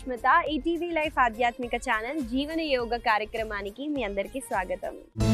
Susmitha ETV life ఆధ్యాత్మిక channel Jeevana Yoga కార్యక్రమానికి మీ అందరికీ స్వాగతం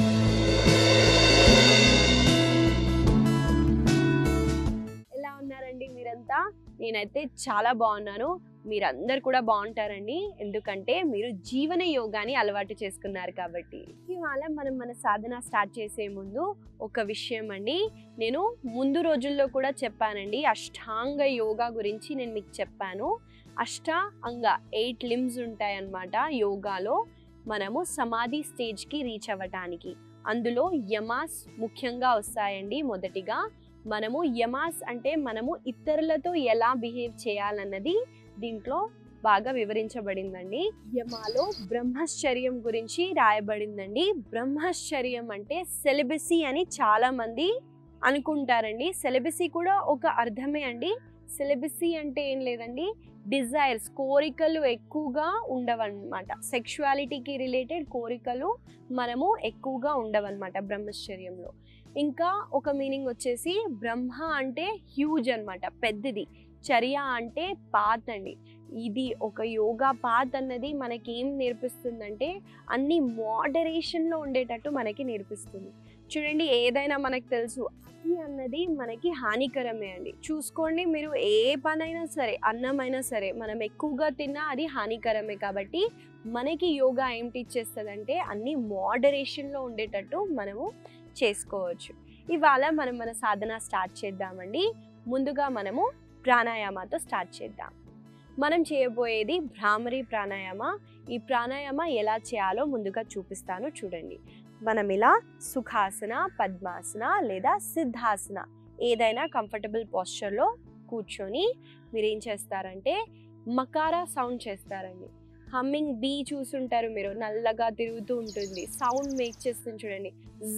ఎలా ఉన్నారండి మీరంతా నేనైతే చాలా బాగున్నాను మీరందరు కూడా బాగుంటారండి ఎందుకంటే మీరు జీవన యోగాని అలవాటు చేసుకున్నారు కాబట్టి ఇవాళ మనం మన సాధన స్టార్ట్ చేసే ముందు ఒక విషయం అండి నేను ముందు రోజుల్లో కూడా చెప్పానండి అష్టాంగ యోగా గురించి నేను మీకు చెప్పాను అష్ట అంగ ఎయిట్ లిమ్స్ ఉంటాయన్నమాట యోగాలో మనము సమాధి స్టేజ్కి రీచ్ అవ్వటానికి అందులో యమాస్ ముఖ్యంగా వస్తాయండి మొదటిగా మనము యమాస్ అంటే మనము ఇతరులతో ఎలా బిహేవ్ చేయాలన్నది దీంట్లో బాగా వివరించబడిందండి యమాలో బ్రహ్మచర్యం గురించి రాయబడిందండి బ్రహ్మచర్యం అంటే సెలబసీ అని చాలా మంది అనుకుంటారండి సెలబసీ కూడా ఒక అర్థమే అండి సెలబసీ అంటే ఏం లేదండి డిజైర్స్ కోరికలు ఎక్కువగా ఉండవన్నమాట సెక్షువాలిటీకి రిలేటెడ్ కోరికలు మనము ఎక్కువగా ఉండవన్నమాట బ్రహ్మచర్యంలో ఇంకా ఒక మీనింగ్ వచ్చేసి బ్రహ్మ అంటే హ్యూజ్ అన్నమాట పెద్దది చర్య అంటే పాత్ అండి ఇది ఒక యోగా పాత్ అన్నది మనకి ఏం నేర్పిస్తుందంటే అన్ని మోడరేషన్లో ఉండేటట్టు మనకి నేర్పిస్తుంది చూడండి ఏదైనా మనకు తెలుసు అతి అన్నది మనకి హానికరమే అండి చూసుకోండి మీరు ఏ పనైనా సరే అన్నమైనా సరే మనం ఎక్కువగా తిన్నా అది హానికరమే కాబట్టి మనకి యోగా ఏం టీచ్ చేస్తుందంటే అన్ని మోడరేషన్లో ఉండేటట్టు మనము చేసుకోవచ్చు ఇవాళ మనం మన సాధన స్టార్ట్ చేద్దామండి ముందుగా మనము ప్రాణాయామాతో స్టార్ట్ చేద్దాం మనం చేయబోయేది భ్రామరి ప్రాణాయామ ఈ ప్రాణాయామ ఎలా చేయాలో ముందుగా చూపిస్తాను చూడండి మనం ఇలా సుఖాసన పద్మాసన లేదా సిద్ధాసన ఏదైనా కంఫర్టబుల్ పోస్చర్లో కూర్చొని మీరు ఏం చేస్తారంటే మకారా సౌండ్ చేస్తారండి హమ్మింగ్ బీ చూసుంటారు మీరు నల్లగా తిరుగుతూ ఉంటుంది సౌండ్ మేక్ చేస్తుంది చూడండి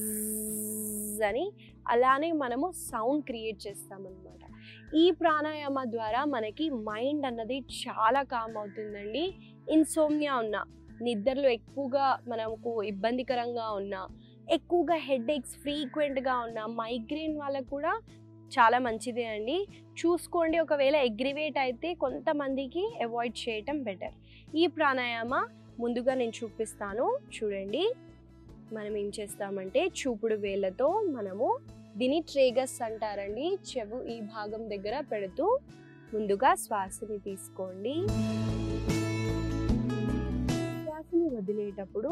జ్జ్ అని అలానే మనము సౌండ్ క్రియేట్ చేస్తామన్నమాట ఈ ప్రాణాయామ ద్వారా మనకి మైండ్ అన్నది చాలా కామ్ అవుతుందండి ఇన్సోమ్నియా ఉన్న నిద్రలో ఎక్కువగా మనకు ఇబ్బందికరంగా ఉన్న ఎక్కువగా హెడ్ ఎక్స్ ఫ్రీక్వెంట్గా ఉన్న మైగ్రేన్ వాళ్ళకు కూడా చాలా మంచిదే అండి చూసుకోండి ఒకవేళ ఎగ్రివేట్ అయితే కొంతమందికి అవాయిడ్ చేయటం బెటర్ ఈ ప్రాణాయామ ముందుగా నేను చూపిస్తాను చూడండి మనం ఏం చేస్తామంటే చూపుడు వేళ్ళతో మనము దీని ట్రేగస్ అంటారండి చెవు ఈ భాగం దగ్గర పెడుతూ ముందుగా శ్వాసని తీసుకోండి శ్వాసని వదిలేటప్పుడు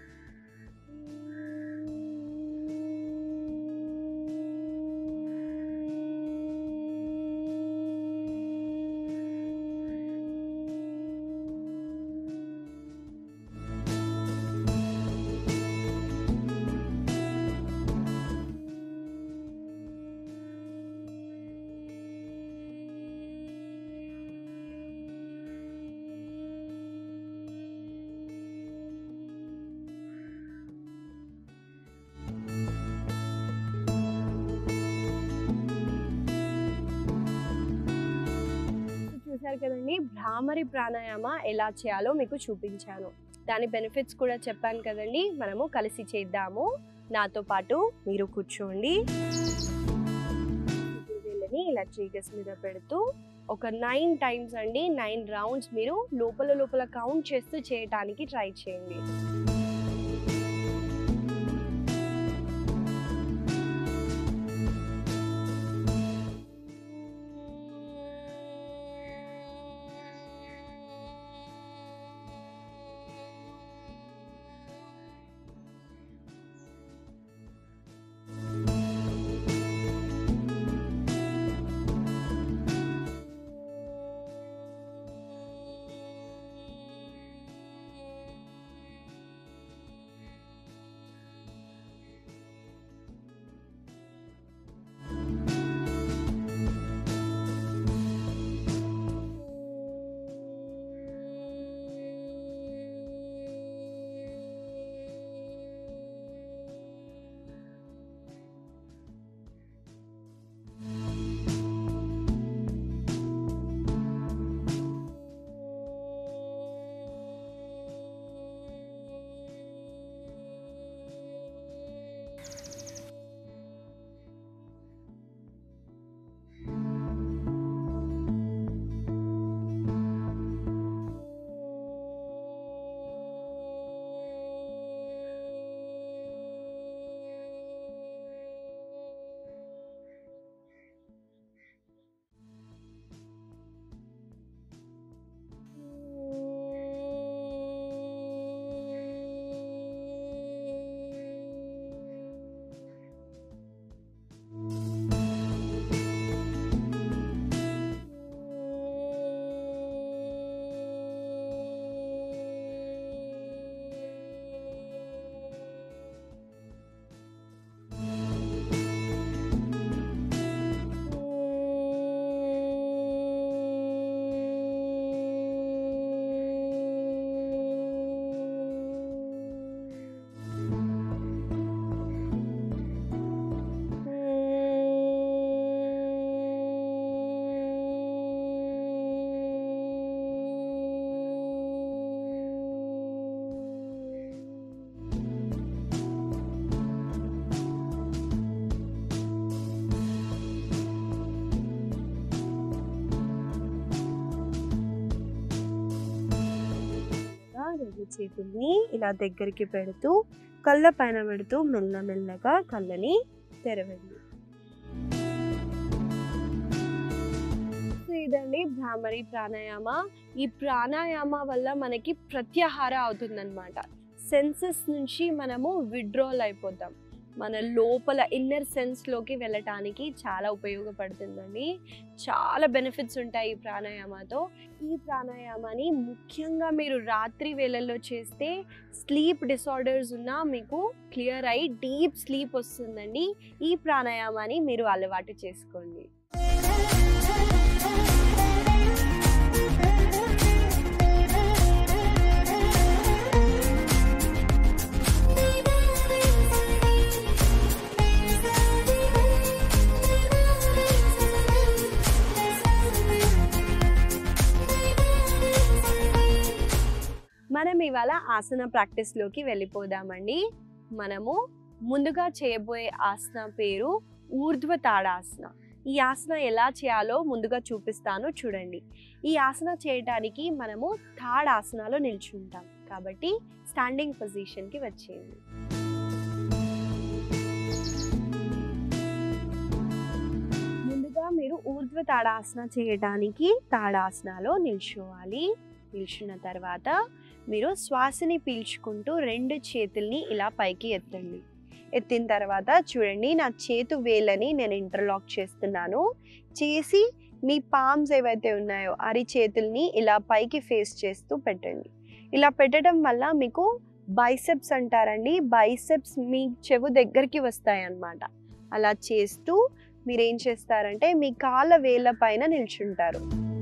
చూశారు కదండి భ్రామరి ప్రాణాయామ ఎలా చేయాలో మీకు చూపించాను దాని బెనిఫిట్స్ కూడా చెప్పాను కదండి మనము కలిసి చేద్దాము నాతో పాటు మీరు కూర్చోండి వీళ్ళని ఇలా ట్రీగస్ మీద పెడుతూ ఒక నైన్ టైమ్స్ అండి నైన్ రౌండ్స్ మీరు లోపల లోపల కౌంట్ చేస్తూ చేయటానికి ట్రై చేయండి చేతుల్ని ఇలా దగ్గరికి పెడుతూ కళ్ళ పైన పెడుతూ మెల్లమెల్లగా కళ్ళని తెరవండి సో ఇదండి భ్రామరి ప్రాణాయామ ఈ ప్రాణాయామ వల్ల మనకి ప్రత్యాహార అవుతుందన్నమాట సెన్సెస్ నుంచి మనము విడ్రాల్ అయిపోతాం మన లోపల ఇన్నర్ సెన్స్లోకి వెళ్ళటానికి చాలా ఉపయోగపడుతుందండి చాలా బెనిఫిట్స్ ఉంటాయి ఈ ప్రాణాయామతో ఈ ప్రాణాయామాన్ని ముఖ్యంగా మీరు రాత్రి వేళల్లో చేస్తే స్లీప్ డిసార్డర్స్ ఉన్నా మీకు క్లియర్ అయ్యి డీప్ స్లీప్ వస్తుందండి ఈ ప్రాణాయామాన్ని మీరు అలవాటు చేసుకోండి మనం ఇవాళ ఆసన ప్రాక్టీస్లోకి వెళ్ళిపోదామండి మనము ముందుగా చేయబోయే ఆసన పేరు ఊర్ధ్వ తాడాసన ఈ ఆసన ఎలా చేయాలో ముందుగా చూపిస్తాను చూడండి ఈ ఆసన చేయడానికి మనము థర్డ్ ఆసనాలో నిల్చుంటాం కాబట్టి స్టాండింగ్ పొజిషన్కి వచ్చేయండి ముందుగా మీరు ఊర్ధ్వ తాడాసన చేయడానికి తాడాసనలో నిల్చోవాలి నిల్చున్న తర్వాత మీరు శ్వాసని పీల్చుకుంటూ రెండు చేతుల్ని ఇలా పైకి ఎత్తండి ఎత్తిన తర్వాత చూడండి నా చేతు వేలని నేను ఇంటర్లాక్ చేస్తున్నాను చేసి మీ పామ్స్ ఏవైతే ఉన్నాయో అరి చేతుల్ని ఇలా పైకి ఫేస్ చేస్తూ పెట్టండి ఇలా పెట్టడం వల్ల మీకు బైసెప్స్ అంటారండి బైసెప్స్ మీ చెవు దగ్గరికి వస్తాయి అన్నమాట అలా చేస్తూ మీరు ఏం చేస్తారంటే మీ కాళ్ళ వేళ్ళ పైన నిల్చుంటారు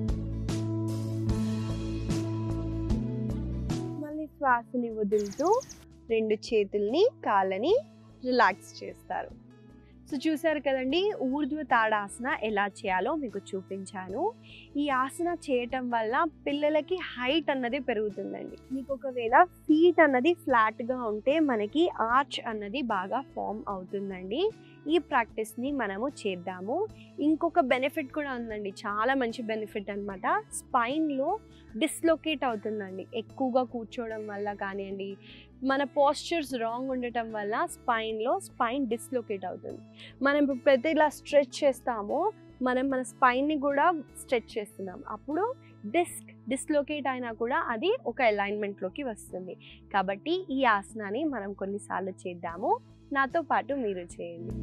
మళ్ళీ శ్వాసని వదులుతూ రెండు చేతుల్ని కాళ్ళని రిలాక్స్ చేస్తారు సో చూసారు కదండి ఊర్ధ్వ తాడాసన ఎలా చేయాలో మీకు చూపించాను ఈ ఆసన చేయటం వల్ల పిల్లలకి హైట్ అన్నది పెరుగుతుందండి మీకు ఒకవేళ ఫీట్ అన్నది ఫ్లాట్గా ఉంటే మనకి ఆర్చ్ అన్నది బాగా ఫామ్ అవుతుందండి ఈ ప్రాక్టీస్ని మనము చేద్దాము ఇంకొక బెనిఫిట్ కూడా ఉందండి చాలా మంచి బెనిఫిట్ అనమాట స్పైన్లో డిస్లొకేట్ అవుతుందండి ఎక్కువగా కూర్చోవడం వల్ల కానివ్వండి మన పోస్చర్స్ రాంగ్ ఉండటం వల్ల స్పైన్లో స్పైన్ డిస్లొకేట్ అవుతుంది మనం ఇప్పుడు ప్రతి ఇలా స్ట్రెచ్ చేస్తామో మనం మన స్పైన్ని కూడా స్ట్రెచ్ చేస్తున్నాం అప్పుడు డిస్క్ డిస్లొకేట్ అయినా కూడా అది ఒక అలైన్మెంట్లోకి వస్తుంది కాబట్టి ఈ ఆసనాన్ని మనం కొన్నిసార్లు చేద్దాము నాతో పాటు మీరు చేయండి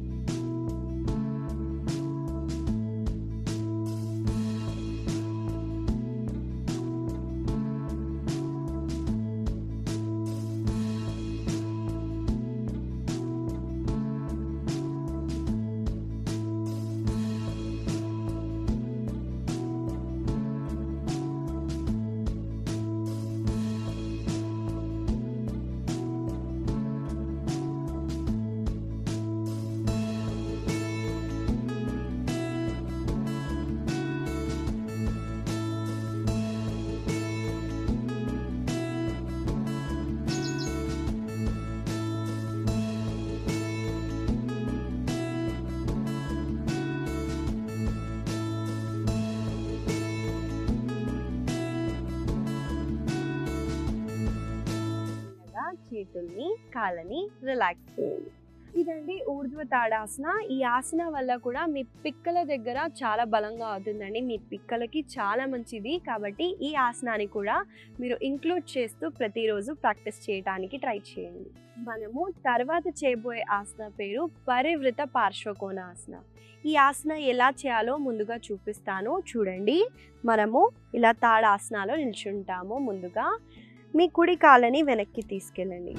చిన్నగా చేతుల్ని కాళ్ళని రిలాక్స్ చేయండి ఇదండి ఊర్ధ్వ తాడాసన ఈ ఆసన వల్ల కూడా మీ పిక్కల దగ్గర చాలా బలంగా అవుతుందండి మీ పిక్కలకి చాలా మంచిది కాబట్టి ఈ ఆసనాన్ని కూడా మీరు ఇంక్లూడ్ చేస్తూ ప్రతిరోజు ప్రాక్టీస్ చేయడానికి ట్రై చేయండి మనము తర్వాత చేయబోయే ఆసన పేరు పరివృత పార్శ్వకోణాసన ఈ ఆసన ఎలా చేయాలో ముందుగా చూపిస్తాను చూడండి మనము ఇలా తాడాసనాలో నిల్చుంటాము ముందుగా మీ కుడి కాళ్ళని వెనక్కి తీసుకెళ్ళండి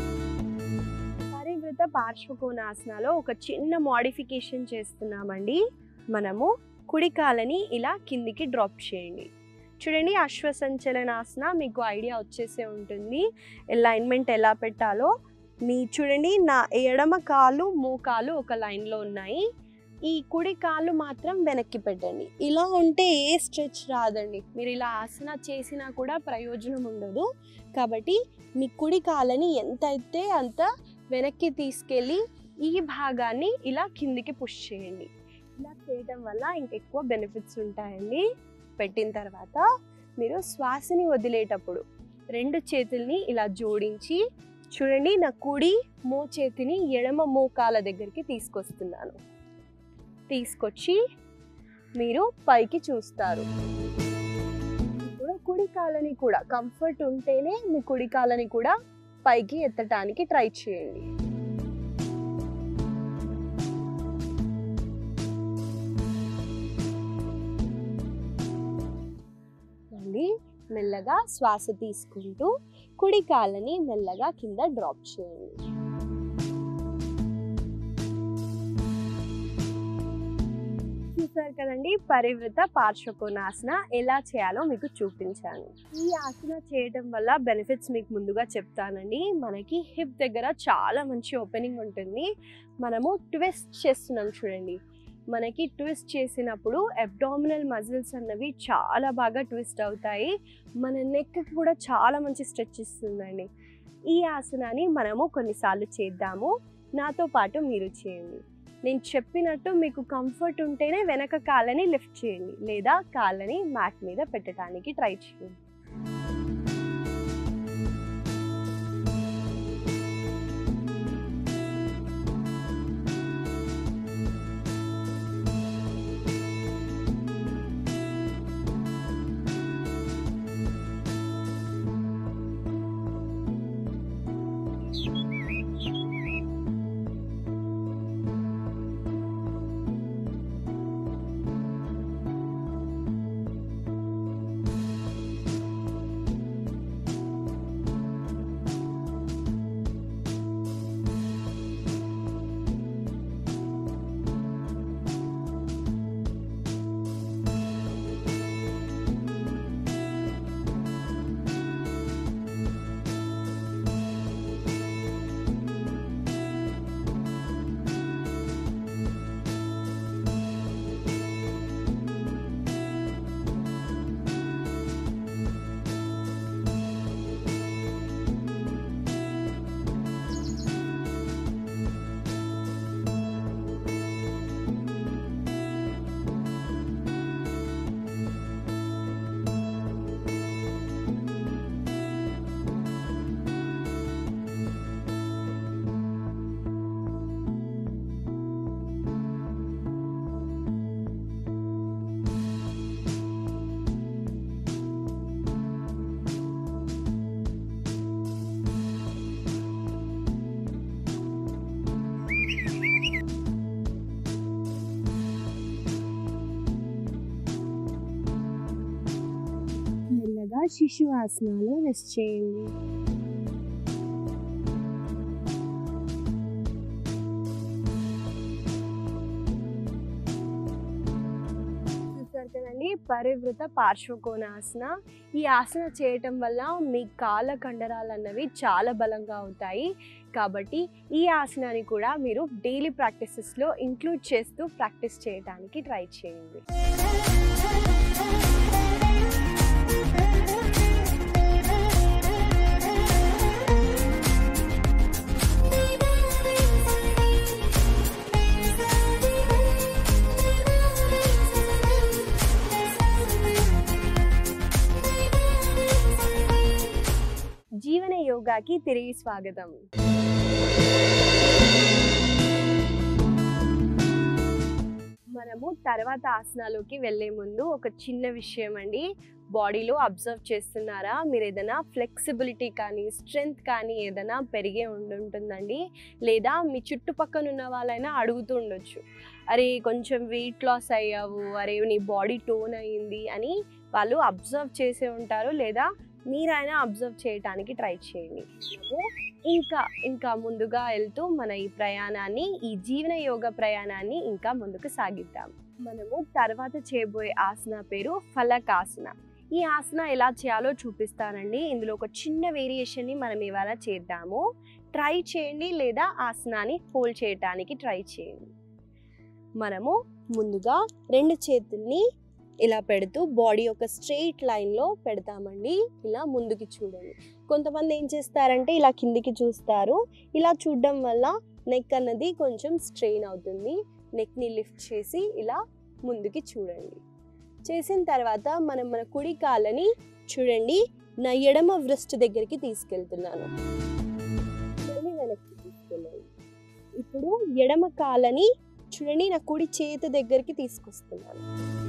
పరివృత పార్శ్వకోణాసనాలో ఒక చిన్న మోడిఫికేషన్ చేస్తున్నామండి మనము కుడి కాళ్ళని ఇలా కిందికి డ్రాప్ చేయండి చూడండి అశ్వసంచలనాసన మీకు ఐడియా వచ్చేసే ఉంటుంది అలైన్మెంట్ ఎలా పెట్టాలో మీ చూడండి నా ఎడమ కాలు మోకాలు ఒక లైన్లో ఉన్నాయి ఈ కుడి కాళ్ళు మాత్రం వెనక్కి పెట్టండి ఇలా ఉంటే ఏ స్ట్రెచ్ రాదండి మీరు ఇలా ఆసన చేసినా కూడా ప్రయోజనం ఉండదు కాబట్టి మీ కుడి కాళ్ళని ఎంత అయితే అంత వెనక్కి తీసుకెళ్ళి ఈ భాగాన్ని ఇలా కిందికి పుష్ చేయండి ఇలా చేయటం వల్ల ఇంకెక్కువ బెనిఫిట్స్ ఉంటాయండి పెట్టిన తర్వాత మీరు శ్వాసని వదిలేటప్పుడు రెండు చేతుల్ని ఇలా జోడించి చూడండి నా కుడి మో చేతిని ఎడమ మోకాల దగ్గరికి తీసుకొస్తున్నాను తీసుకొచ్చి మీరు పైకి చూస్తారు ఇప్పుడు కుడి కాలని కూడా కంఫర్ట్ ఉంటేనే మీ కుడి కాలని కూడా పైకి ఎత్తడానికి ట్రై చేయండి మళ్ళీ మెల్లగా శ్వాస తీసుకుంటూ కుడి కాళ్ళని మెల్లగా కింద డ్రాప్ చేయండి చూసారు కదండి పరివృత పార్శ్వకోణాసన ఎలా చేయాలో మీకు చూపించాను ఈ ఆసన చేయడం వల్ల బెనిఫిట్స్ మీకు ముందుగా చెప్తానండి మనకి హిప్ దగ్గర చాలా మంచి ఓపెనింగ్ ఉంటుంది మనము ట్విస్ట్ చేస్తున్నాం చూడండి మనకి ట్విస్ట్ చేసినప్పుడు అబ్డామినల్ మజిల్స్ అన్నవి చాలా బాగా ట్విస్ట్ అవుతాయి మన నెక్ కూడా చాలా మంచి స్ట్రెచ్ ఇస్తుందండి ఈ ఆసనాన్ని మనము కొన్నిసార్లు చేద్దాము నాతో పాటు మీరు చేయండి నేను చెప్పినట్టు మీకు కంఫర్ట్ ఉంటేనే వెనక కాళ్ళని లిఫ్ట్ చేయండి లేదా కాళ్ళని మ్యాట్ మీద పెట్టడానికి ట్రై చేయండి మెల్లగా శిశు ఆసనాలు రెస్ట్ చేయండి చూసారు కదండి పరివృత పార్శ్వకోణాసన ఈ ఆసన చేయటం వల్ల మీ కాళ్ళ కండరాలు అన్నవి చాలా బలంగా అవుతాయి కాబట్టి ఈ ఆసనాన్ని కూడా మీరు డైలీ ప్రాక్టీసెస్లో ఇంక్లూడ్ చేస్తూ ప్రాక్టీస్ చేయడానికి ట్రై చేయండి జీవన యోగాకి తిరిగి స్వాగతం మనము తర్వాత ఆసనాలోకి వెళ్ళే ముందు ఒక చిన్న విషయం అండి బాడీలో అబ్జర్వ్ చేస్తున్నారా మీరు ఏదైనా ఫ్లెక్సిబిలిటీ కానీ స్ట్రెంగ్త్ కానీ ఏదైనా పెరిగే ఉంటుందండి లేదా మీ చుట్టుపక్కల ఉన్న వాళ్ళైనా అడుగుతూ ఉండొచ్చు అరే కొంచెం వెయిట్ లాస్ అయ్యావు అరే నీ బాడీ టోన్ అయ్యింది అని వాళ్ళు అబ్జర్వ్ చేసే ఉంటారు లేదా మీరైనా అబ్జర్వ్ చేయడానికి ట్రై చేయండి మనము ఇంకా ఇంకా ముందుగా వెళ్తూ మన ఈ ప్రయాణాన్ని ఈ జీవన యోగ ప్రయాణాన్ని ఇంకా ముందుకు సాగిద్దాం మనము తర్వాత చేయబోయే ఆసన పేరు ఫలకాసన ఈ ఆసన ఎలా చేయాలో చూపిస్తానండి ఇందులో ఒక చిన్న వేరియేషన్ని మనం ఇవాళ చేద్దాము ట్రై చేయండి లేదా ఆసనాన్ని హోల్డ్ చేయడానికి ట్రై చేయండి మనము ముందుగా రెండు చేతుల్ని ఇలా పెడుతూ బాడీ ఒక స్ట్రెయిట్ లైన్లో పెడతామండి ఇలా ముందుకి చూడండి కొంతమంది ఏం చేస్తారంటే ఇలా కిందికి చూస్తారు ఇలా చూడడం వల్ల నెక్ అన్నది కొంచెం స్ట్రెయిన్ అవుతుంది నెక్ని లిఫ్ట్ చేసి ఇలా ముందుకి చూడండి చేసిన తర్వాత మనం మన కుడి కాళ్ళని చూడండి నా ఎడమ వ్రిస్ట్ దగ్గరికి తీసుకెళ్తున్నాను మళ్ళీ వెనక్కి తీసుకెళ్ళాను ఇప్పుడు ఎడమ కాలని చూడండి నా కుడి చేతి దగ్గరికి తీసుకొస్తున్నాను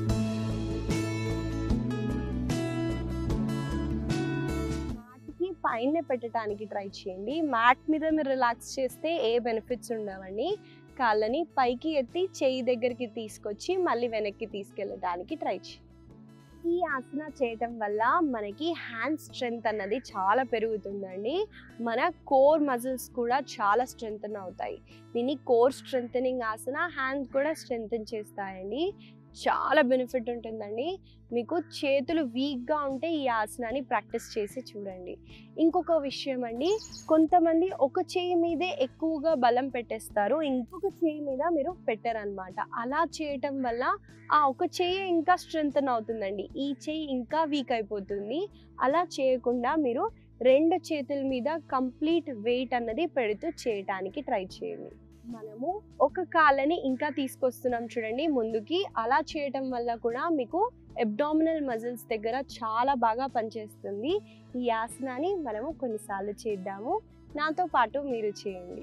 మ్యాట్కి పైన పెట్టడానికి ట్రై చేయండి మ్యాట్ మీద మీరు రిలాక్స్ చేస్తే ఏ బెనిఫిట్స్ ఉండవండి కాళ్ళని పైకి ఎత్తి చెయ్యి దగ్గరికి తీసుకొచ్చి మళ్ళీ వెనక్కి తీసుకెళ్ళడానికి ట్రై చేయండి ఈ ఆసన చేయటం వల్ల మనకి హ్యాండ్ స్ట్రెంగ్త్ అన్నది చాలా పెరుగుతుందండి మన కోర్ మజిల్స్ కూడా చాలా స్ట్రెంగ్తన్ అవుతాయి దీన్ని కోర్ స్ట్రెంగ్ ఆసన హ్యాండ్స్ కూడా స్ట్రెంగ్తన్ చేస్తాయండి చాలా బెనిఫిట్ ఉంటుందండి మీకు చేతులు వీక్గా ఉంటే ఈ ఆసనాన్ని ప్రాక్టీస్ చేసి చూడండి ఇంకొక విషయం అండి కొంతమంది ఒక చేయి మీదే ఎక్కువగా బలం పెట్టేస్తారు ఇంకొక చేయి మీద మీరు పెట్టారనమాట అలా చేయటం వల్ల ఆ ఒక చేయి ఇంకా స్ట్రెంగ్తన్ అవుతుందండి ఈ చేయి ఇంకా వీక్ అయిపోతుంది అలా చేయకుండా మీరు రెండు చేతుల మీద కంప్లీట్ వెయిట్ అన్నది పెడుతూ చేయటానికి ట్రై చేయండి మనము ఒక కాళ్ళని ఇంకా తీసుకొస్తున్నాం చూడండి ముందుకి అలా చేయటం వల్ల కూడా మీకు అబ్డామినల్ మజిల్స్ దగ్గర చాలా బాగా పనిచేస్తుంది ఈ ఆసనాన్ని మనము కొన్నిసార్లు చేద్దాము నాతో పాటు మీరు చేయండి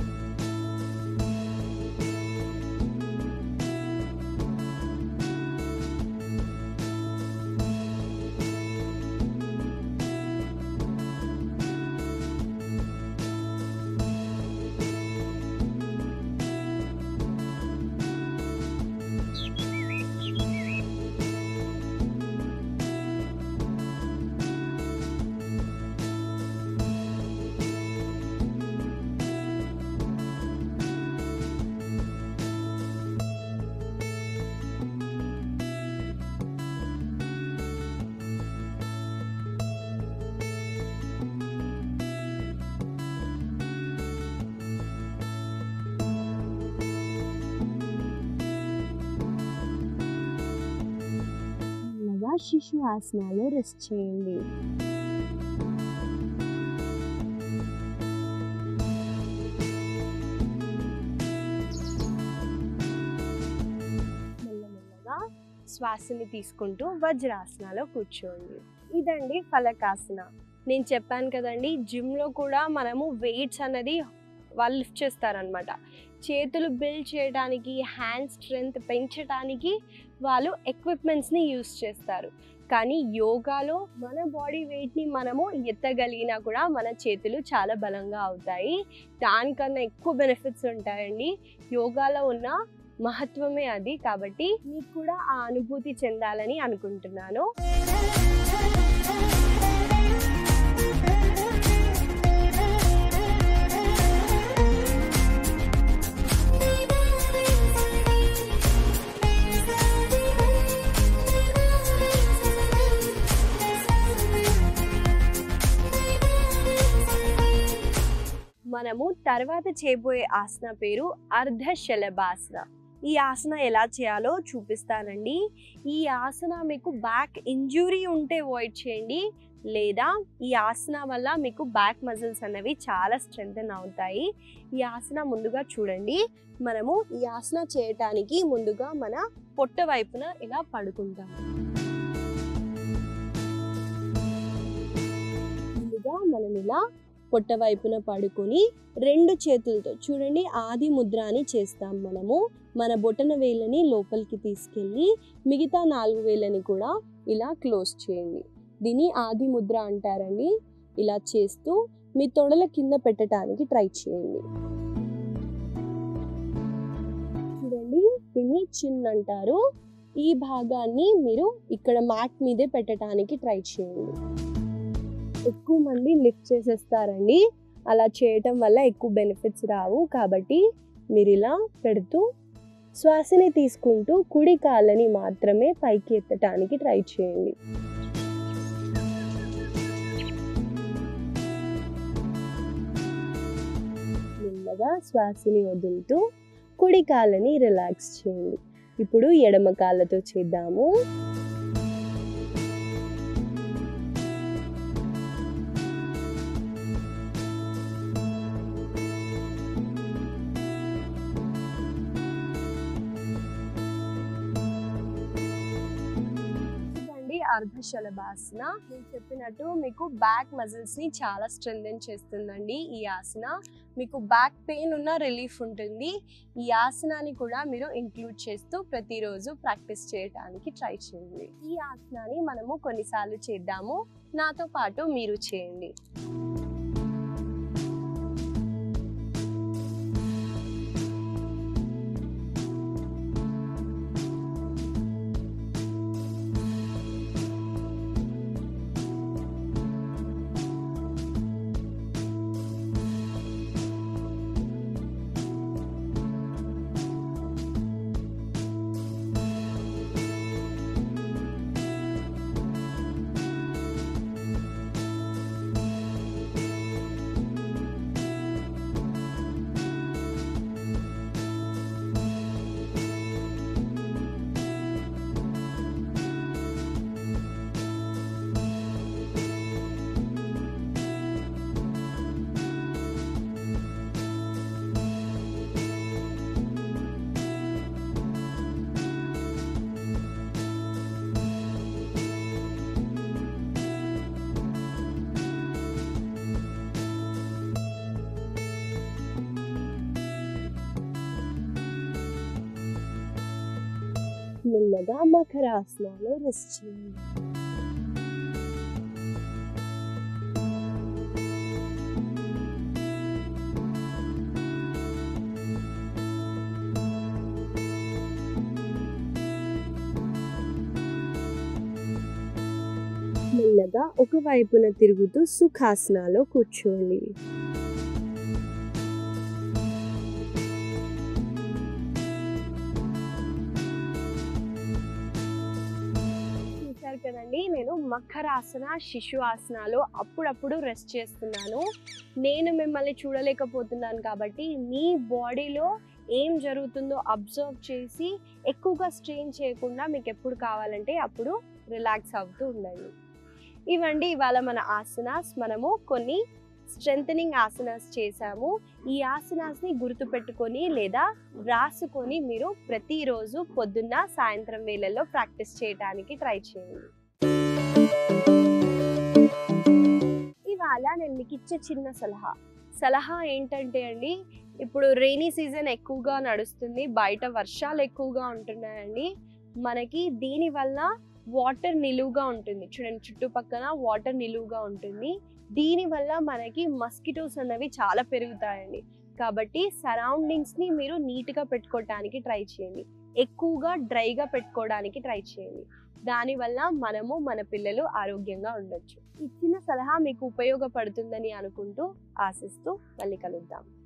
మెల్లగా శిశు ఆసనాలు రెస్ట్ చేయండి మెల్లమెల్లగా శ్వాసని తీసుకుంటూ వజ్రాసనాలో కూర్చోండి ఇదండి ఫలకాసన నేను చెప్పాను కదండి జిమ్లో కూడా మనము వెయిట్స్ అనేది వాళ్ళు లిఫ్ట్ చేస్తారనమాట చేతులు బిల్డ్ చేయడానికి హ్యాండ్ స్ట్రెంగ్త్ పెంచడానికి వాళ్ళు ఎక్విప్మెంట్స్ని యూస్ చేస్తారు కానీ యోగాలో మన బాడీ వెయిట్ని మనము ఎత్తగలిగినా కూడా మన చేతులు చాలా బలంగా అవుతాయి దానికన్నా ఎక్కువ బెనిఫిట్స్ ఉంటాయండి యోగాలో ఉన్న మహత్వమే అది కాబట్టి మీకు కూడా ఆ అనుభూతి చెందాలని అనుకుంటున్నాను మనము తర్వాత చేయబోయే ఆసన పేరు అర్ధ శలభాసన ఈ ఆసన ఎలా చేయాలో చూపిస్తానండి ఈ ఆసన మీకు బ్యాక్ ఇంజురీ ఉంటే అవాయిడ్ చేయండి లేదా ఈ ఆసన వల్ల మీకు బ్యాక్ మజిల్స్ అనేవి చాలా స్ట్రెంగ్తన్ అవుతాయి ఈ ఆసన ముందుగా చూడండి మనము ఈ ఆసన చేయటానికి ముందుగా మన పొట్ట వైపున ఇలా పడుకుంటాం ముందుగా మనం ఇలా పొట్ట వైపున పడుకొని రెండు చేతులతో చూడండి ఆది ముద్ర అని చేస్తాం మనము మన బొటన వేళ్ళని లోపలికి తీసుకెళ్ళి మిగతా నాలుగు వేళ్ళని కూడా ఇలా క్లోజ్ చేయండి దీన్ని ఆది ముద్ర అంటారండి ఇలా చేస్తూ మీ తొడల కింద పెట్టడానికి ట్రై చేయండి చూడండి దీన్ని చిన్ అంటారు ఈ భాగాన్ని మీరు ఇక్కడ మ్యాట్ మీదే పెట్టడానికి ట్రై చేయండి ఎక్కువ మంది లిఫ్ట్ చేసేస్తారండి అలా చేయటం వల్ల ఎక్కువ బెనిఫిట్స్ రావు కాబట్టి మీరు ఇలా పెడుతూ శ్వాసని తీసుకుంటూ కుడి కాళ్ళని మాత్రమే పైకి ఎత్తటానికి ట్రై చేయండి మెల్లగా శ్వాసని వదులుతూ కుడి కాళ్ళని రిలాక్స్ చేయండి ఇప్పుడు ఎడమ కాళ్ళతో చేద్దాము ఇదండి అర్ధశలభాసన నేను చెప్పినట్టు మీకు బ్యాక్ మజిల్స్ ని చాలా స్ట్రెంగ్ చేస్తుందండి ఈ ఆసన మీకు బ్యాక్ పెయిన్ ఉన్న రిలీఫ్ ఉంటుంది ఈ ఆసనాన్ని కూడా మీరు ఇంక్లూడ్ చేస్తూ ప్రతిరోజు ప్రాక్టీస్ చేయడానికి ట్రై చేయండి ఈ ఆసనాన్ని మనము కొన్నిసార్లు చేద్దాము నాతో పాటు మీరు చేయండి మెల్లగా మకరాసనాలు రెస్ట్ చేయండి మెల్లగా ఒక వైపున తిరుగుతూ సుఖాసనాలో కూర్చోండి చూశారు కదండి నేను మకరాసన శిశు ఆసనాలు అప్పుడప్పుడు రెస్ట్ చేస్తున్నాను నేను మిమ్మల్ని చూడలేకపోతున్నాను కాబట్టి మీ బాడీలో ఏం జరుగుతుందో అబ్జర్వ్ చేసి ఎక్కువగా స్ట్రెయిన్ చేయకుండా మీకు ఎప్పుడు కావాలంటే అప్పుడు రిలాక్స్ అవుతూ ఉండండి ఇవండి ఇవాళ మన ఆసనాస్ మనము కొన్ని స్ట్రెంగ్ ఆసనాస్ చేశాము ఈ ఆసనాస్ని గుర్తుపెట్టుకొని లేదా రాసుకొని మీరు ప్రతిరోజు పొద్దున్న సాయంత్రం వేళల్లో ప్రాక్టీస్ చేయడానికి ట్రై చేయండి ఇవాళ నేను మీకు ఇచ్చే చిన్న సలహా సలహా ఏంటంటే అండి ఇప్పుడు రెయినీ సీజన్ ఎక్కువగా నడుస్తుంది బయట వర్షాలు ఎక్కువగా ఉంటున్నాయండి మనకి దీనివల్ల వాటర్ నిలువుగా ఉంటుంది చూడండి చుట్టుపక్కల వాటర్ నిలువుగా ఉంటుంది దీనివల్ల మనకి మస్కిటోస్ అన్నవి చాలా పెరుగుతాయండి కాబట్టి సరౌండింగ్స్ని మీరు నీట్గా పెట్టుకోవడానికి ట్రై చేయండి ఎక్కువగా డ్రైగా పెట్టుకోవడానికి ట్రై చేయండి దానివల్ల మనము మన పిల్లలు ఆరోగ్యంగా ఉండొచ్చు ఇచ్చిన సలహా మీకు ఉపయోగపడుతుందని అనుకుంటూ ఆశిస్తూ మళ్ళీ కలుద్దాం